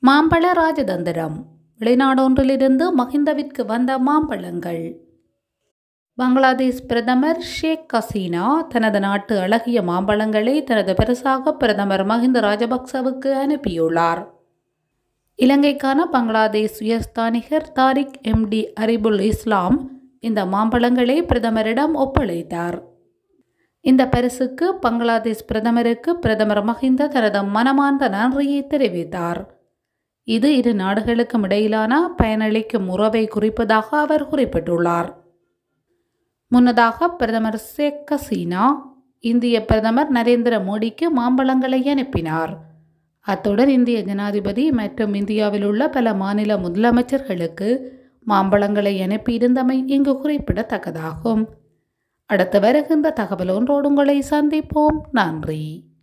மாம்பழ ராஜதந்திரம் வெளிநாடொன்றிலிருந்து மஹிந்தவிற்கு வந்த மாம்பழங்கள் பங்களாதேஷ் பிரதமர் ஷேக் ஹசீனா தனது நாட்டு அழகிய மாம்பழங்களை தனது பரிசாக பிரதமர் மஹிந்த ராஜபக்சவுக்கு அனுப்பியுள்ளார் இலங்கைக்கான பங்களாதேஷ் உயர்ஸ்தானிகர் தாரிக் எம்டி அரிபுல் இஸ்லாம் இந்த மாம்பழங்களை பிரதமரிடம் ஒப்படைத்தார் இந்த பரிசுக்கு பங்களாதேஷ் பிரதமருக்கு பிரதமர் மஹிந்த தனது மனமார்ந்த நன்றியை தெரிவித்தார் இது இரு நாடுகளுக்கும் இடையிலான பயனளிக்கும் உறவை குறிப்பதாக அவர் குறிப்பிட்டுள்ளார் முன்னதாக பிரதமர் ஷேக் ஹசீனா இந்திய பிரதமர் நரேந்திர மோடிக்கு மாம்பழங்களை அனுப்பினார் அத்துடன் இந்திய ஜனாதிபதி மற்றும் இந்தியாவில் உள்ள பல மாநில முதலமைச்சர்களுக்கு மாம்பழங்களை அனுப்பியிருந்தமை இங்கு குறிப்பிடத்தக்கதாகும் அடுத்து வருகின்ற தகவல் ஒன்றோடு உங்களை சந்திப்போம் நன்றி